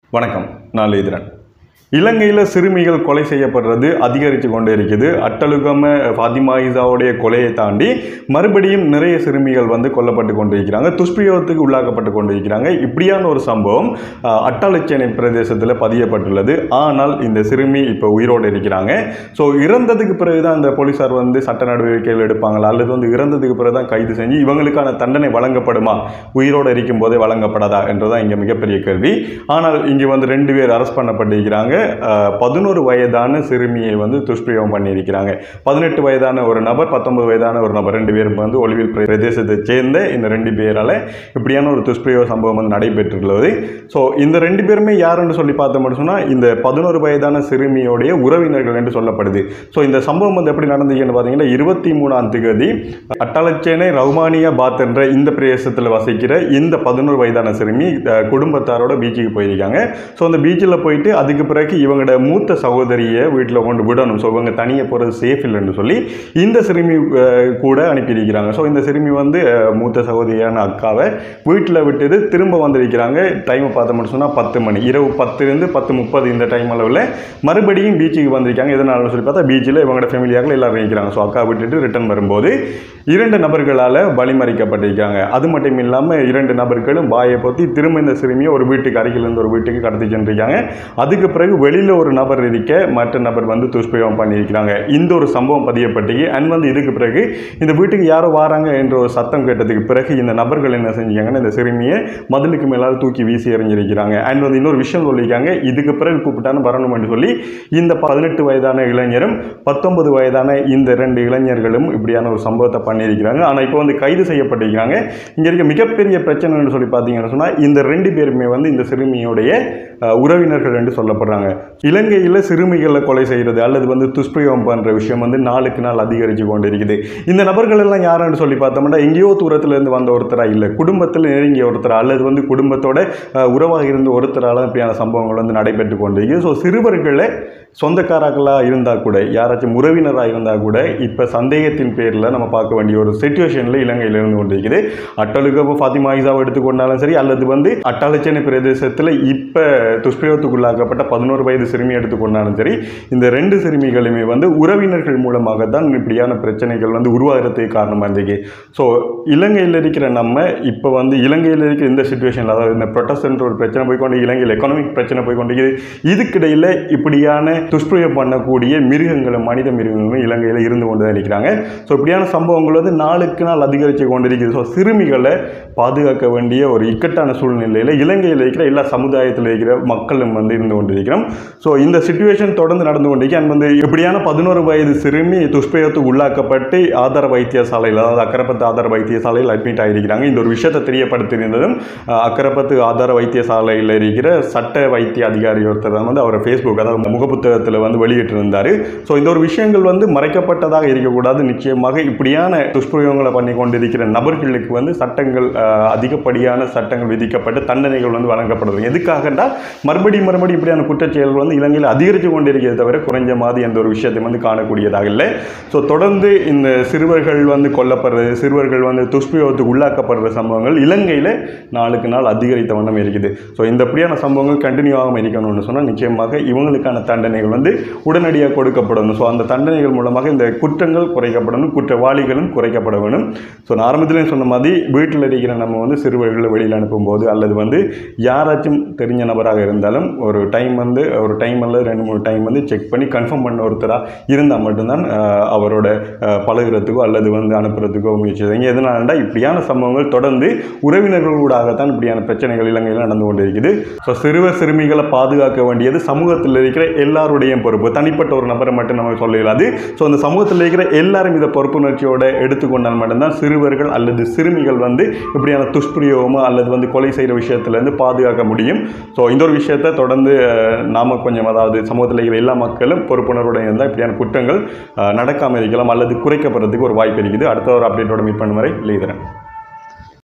வணக்கம் நான் லேதிரன் இலங்கையில் சிறுமிகள் கொலை செய்யப்படுறது அதிகரித்து கொண்டே இருக்குது அட்டலுகம ஃபாத்திமா இசாவுடைய கொலையை தாண்டி மறுபடியும் நிறைய சிறுமிகள் வந்து கொல்லப்பட்டு கொண்டிருக்கிறாங்க துஷ்பிரயோகத்துக்கு உள்ளாக்கப்பட்டு கொண்டிருக்கிறாங்க இப்படியான ஒரு சம்பவம் அஹ், அட்டாளச்சேனை பிரதேசத்தில் பதியப்பட்டுள்ளது ஆனால் இந்த சிறுமி இப்போ உயிரோடு இருக்கிறாங்க ஸோ இறந்ததுக்கு பிறகு தான் இந்த போலீஸார் வந்து சட்ட நடவடிக்கைகள் எடுப்பாங்களா அல்லது வந்து இறந்ததுக்கு பிறகு தான் கைது செஞ்சு இவங்களுக்கான தண்டனை வழங்கப்படுமா உயிரோடு இருக்கும் போதே வழங்கப்படாதா என்றுதான் இங்கே மிகப்பெரிய கேள்வி ஆனால் இங்கே வந்து ரெண்டு பேர் அரெஸ்ட் பண்ணப்பட்டிருக்கிறாங்க பதினோரு வயதான சிறுமியை வந்து துஷ்பிரயோகம் பண்ணியிருக்கிறாங்க பதினெட்டு வயதான ஒரு நபர் பத்தொன்பது வயதான ஒரு நபர் ரெண்டு பேரும் வந்து ஒளிவில் பிரதேசத்தை சேர்ந்த இந்த ரெண்டு பேரால் இப்படியான ஒரு துஷ்பிரயோக சம்பவம் வந்து நடைபெற்றுள்ளது ஸோ இந்த ரெண்டு பேருமே யாருன்னு சொல்லி பார்த்தோம்னு சொன்னால் இந்த பதினோரு வயதான சிறுமியோடைய உறவினர்கள் என்று சொல்லப்படுது ஸோ இந்த சம்பவம் வந்து எப்படி நடந்துச்சுன்னு பார்த்தீங்கன்னா இருபத்தி மூணாம் தேதி அட்டலச்சேனை ரவுமானியா பாத் என்ற இந்த பிரதேசத்தில் வசிக்கிற இந்த பதினோரு வயதான சிறுமி அஹ், குடும்பத்தாரோட பீச்சுக்கு போயிருக்காங்க ஸோ அந்த பீச்சில் போயிட்டு அதுக்கு பிறகு இவங்களோட மூத்த சகோதரியை வீட்டில் கொண்டு விடணும் ஸோ இவங்க தனியாக போகிறது சேஃப் இல்லைன்னு சொல்லி இந்த சிறுமி அஹ், கூட அனுப்பியிருக்கிறாங்க ஸோ இந்த சிறுமி வந்து அஹ், மூத்த சகோதரியான அக்காவை வீட்டில் விட்டுட்டு திரும்ப வந்திருக்கிறாங்க டைமை பார்த்தோம்னு சொன்னால் பத்து மணி இரவு பத்துலேருந்து பத்து முப்பது இந்த டைம் அளவில் மறுபடியும் பீச்சுக்கு வந்திருக்காங்க எதனால சொல்லி பார்த்தா பீச்சில் இவங்களோட ஃபேமிலியாக எல்லாரும் இருக்கிறாங்க ஸோ அக்கா விட்டுட்டு ரிட்டர்ன் வரும்போது இரண்டு நபர்களால் வழிமறிக்கப்பட்டிருக்காங்க அது மட்டும் இல்லாமல் இரண்டு நபர்களும் வாயை பொத்தி திரும்ப இந்த சிறுமியை ஒரு வீட்டுக்கு அருகிலிருந்து ஒரு வீட்டுக்கு கடத்தி சென்றிருக்காங்க அதுக்கு பிறகு வெளியில் ஒரு நபர் இருக்க மற்ற நபர் வந்து துஷ்பிரயோகம் பண்ணியிருக்கிறாங்க இந்த ஒரு சம்பவம் பதியப்பட்டு அண்ட் வந்து இதுக்கு பிறகு இந்த வீட்டுக்கு யாரோ வராங்க என்ற ஒரு சத்தம் கேட்டதுக்கு பிறகு இந்த நபர்கள் என்ன செஞ்சாங்கன்னா இந்த சிறுமியை மதிலுக்கு மேலால் தூக்கி வீசி எறிஞ்சிருக்கிறாங்க அண்ட் வந்து இன்னொரு விஷயம் சொல்லியிருக்காங்க இதுக்கு பிறகு கூப்பிட்டான்னு வரணும்னு சொல்லி இந்த பதினெட்டு வயதான இளைஞரும் பத்தொன்பது வயதான இந்த ரெண்டு இளைஞர்களும் இப்படியான ஒரு சம்பவத்தை பண்ணியிருக்கிறாங்க ஆனால் இப்போ வந்து கைது செய்யப்பட்டிருக்கிறாங்க இங்கே இருக்க மிகப்பெரிய பிரச்சனைன்னு சொல்லி பார்த்தீங்கன்னு சொன்னால் இந்த ரெண்டு பேருமே வந்து இந்த சிறுமியுடைய அஹ், உறவினர்கள் என்று சொல்லப்படுறாங்க இலங்கையில் சிறுமிகளை கொலை செய்கிறது அல்லது வந்து துஷ்பிரயோகம் பண்ணுற விஷயம் வந்து நாளுக்கு நாள் அதிகரித்து கொண்டு இருக்குது இந்த நபர்கள் எல்லாம் யாருன்னு சொல்லி பார்த்தோம்னா எங்கேயோ தூரத்துல இருந்து வந்த ஒருத்தரா இல்லை குடும்பத்தில் நெருங்கிய ஒருத்தர் அல்லது வந்து குடும்பத்தோட அஹ், உறவாக இருந்த ஒருத்தரால இப்படியான சம்பவங்கள் வந்து நடைபெற்று கொண்டிருக்கு ஸோ சிறுவர்களை சொந்தக்காரர்களாக இருந்தால் கூட யாராச்சும் உறவினராக இருந்தால் கூட இப்போ சந்தேகத்தின் பேரில் நம்ம பார்க்க வேண்டிய ஒரு சுச்சுவேஷனில் இலங்கையில் இருந்து கொண்டிருக்குது அட்டலுக்கு ஃபாத்திமா இசாவை எடுத்துக்கொண்டாலும் சரி அல்லது வந்து அட்டாளச்சேனை பிரதேசத்தில் இப்போ துஷ்பிரயோகத்துக்குள்ளாக்கப்பட்ட பதினோரு வயது சிறுமி எடுத்துக்கொண்டாலும் சரி இந்த ரெண்டு சிறுமிகளுமே வந்து உறவினர்கள் மூலமாக தான் இப்படியான பிரச்சனைகள் வந்து உருவாகிறதுக்கு காரணமாக இருந்துச்சு ஸோ இலங்கையில் இருக்கிற நம்ம இப்போ வந்து இலங்கையில் இருக்கிற இந்த சுச்சுவேஷனில் அதாவது இந்த ப்ரொட்டஸ்டன்ட் ஒரு பிரச்சனை போய்க்கொண்டு இலங்கையில் எக்கனாமிக் பிரச்சனை போய்க்கொண்டிருக்குது இதுக்கிடையில் இப்படியான துஷ்பிரயோகம் பண்ணக்கூடிய மிருகங்களும் மனித மிருகங்களும் இலங்கையில் இருந்து கொண்டு தான் இருக்கிறாங்க ஸோ இப்படியான சம்பவங்கள் வந்து நாளுக்கு நாள் அதிகரித்து கொண்டிருக்குது ஸோ சிறுமிகளை பாதுகாக்க வேண்டிய ஒரு இக்கட்டான சூழ்நிலையில் இலங்கையில் இருக்கிற எல்லா சமுதாயத்தில் இருக்கிற மக்களும் வந்து இருந்து கொண்டிருக்கிறோம் ஸோ இந்த சுச்சுவேஷன் தொடர்ந்து நடந்து கொண்டிருக்கு அண்ட் வந்து இப்படியான பதினோரு வயது சிறுமி துஷ்பிரயோகத்துக்கு உள்ளாக்கப்பட்டு ஆதார வைத்தியசாலையில் அதாவது அக்கரப்பத்து ஆதார வைத்தியசாலையில் அட்மிட் ஆகியிருக்கிறாங்க இந்த ஒரு விஷயத்தை தெரியப்படுத்தியிருந்ததும் அஹ், அக்கரப்பத்து ஆதார வைத்தியசாலையில் இருக்கிற சட்ட வைத்திய அதிகாரி ஒருத்தர் தான் வந்து அவர் ஃபேஸ்புக் அதாவது முகப்புத்தகத்தில் வந்து வெளியிட்டிருந்தார் ஸோ இந்த ஒரு விஷயங்கள் வந்து மறைக்கப்பட்டதாக இருக்கக்கூடாது நிச்சயமாக இப்படியான துஷ்பிரயோகங்களை பண்ணி கொண்டிருக்கிற நபர்களுக்கு வந்து சட்டங்கள் அஹ், அதிகப்படியான சட்டங்கள் விதிக்கப்பட்டு தண்டனைகள் வந்து வழங்கப்படுது எதுக்காகண்டா மறுபடியும் மறுபடியும் இப்படியான குற்றச்செயல்கள் வந்து இலங்கையில் அதிகரித்து கொண்டிருக்கிறத தவிர குறைஞ்ச மாதிரி எந்த ஒரு விஷயத்தை வந்து காணக்கூடியதாக இல்லை ஸோ தொடர்ந்து இந்த சிறுவர்கள் வந்து கொல்லப்படுறது சிறுவர்கள் வந்து துஷ்பிரயோகத்துக்கு உள்ளாக்கப்படுற சம்பவங்கள் இலங்கையில் நாளுக்கு நாள் அதிகரித்த வண்ணம் இருக்குது ஸோ இந்த இப்படியான சம்பவங்கள் கண்டினியூ ஆகாமல் இருக்கணும்னு சொன்னால் நிச்சயமாக இவங்களுக்கான தண்டனைகள் வந்து உடனடியாக கொடுக்கப்படணும் ஸோ அந்த தண்டனைகள் மூலமாக இந்த குற்றங்கள் குறைக்கப்படணும் குற்றவாளிகளும் குறைக்கப்பட வேணும் ஸோ நான் ஆரம்பத்திலே சொன்ன மாதிரி வீட்டில் இருக்கிற நம்ம வந்து சிறுவர்களை வெளியில் அனுப்பும்போது அல்லது வந்து யாராச்சும் தெரிஞ்ச நபராக இருந்தாலும் ஒரு டைம் வந்து ஒரு டைம் அல்லது ரெண்டு மூணு டைம் வந்து செக் பண்ணி கன்ஃபார்ம் பண்ண ஒருத்தராக இருந்தால் மட்டும்தான் ஆஹ், அவரோட ஆஹ், பழகுறதுக்கோ அல்லது வந்து அனுப்புறதுக்கோ முயற்சி செய்யுங்க எதனாலண்டா இப்படியான சம்பவங்கள் தொடர்ந்து உறவினர்களூடாகத்தான் இப்படியான பிரச்சனைகள் இலங்கையில் நடந்து கொண்டிருக்குது ஸோ சிறுவர் சிறுமிகளை பாதுகாக்க வேண்டியது சமூகத்தில் இருக்கிற எல்லாருடைய பொறுப்பு தனிப்பட்ட ஒரு நபரை மட்டும் நம்ம சொல்லலாது ஸோ அந்த சமூகத்தில் இருக்கிற எல்லாரும் இதை பொறுப்புணர்ச்சியோட எடுத்துக்கொண்டால் மட்டும்தான் சிறுவர்கள் அல்லது சிறுமிகள் வந்து இப்படியான துஷ்பிரயோகமோ அல்லது வந்து கொலை செய்கிற விஷயத்துலேருந்து பாதுகாக்க முடியும் ஸோ இந்த ஒரு விஷயத்தை தொடர்ந்து அஹ், நாம கொஞ்சம் அதாவது சமூகத்தில் இருக்கிற எல்லா மக்களும் பொறுப்புணர்வுடன் இருந்தால் இப்படியான குற்றங்கள் அஹ், நடக்காமல் இருக்கலாம் அல்லது குறைக்கப்படுறதுக்கு ஒரு வாய்ப்பு இருக்குது அடுத்த ஒரு அப்டேட்டோட மீட் பண்ணும் வரை லீதரன்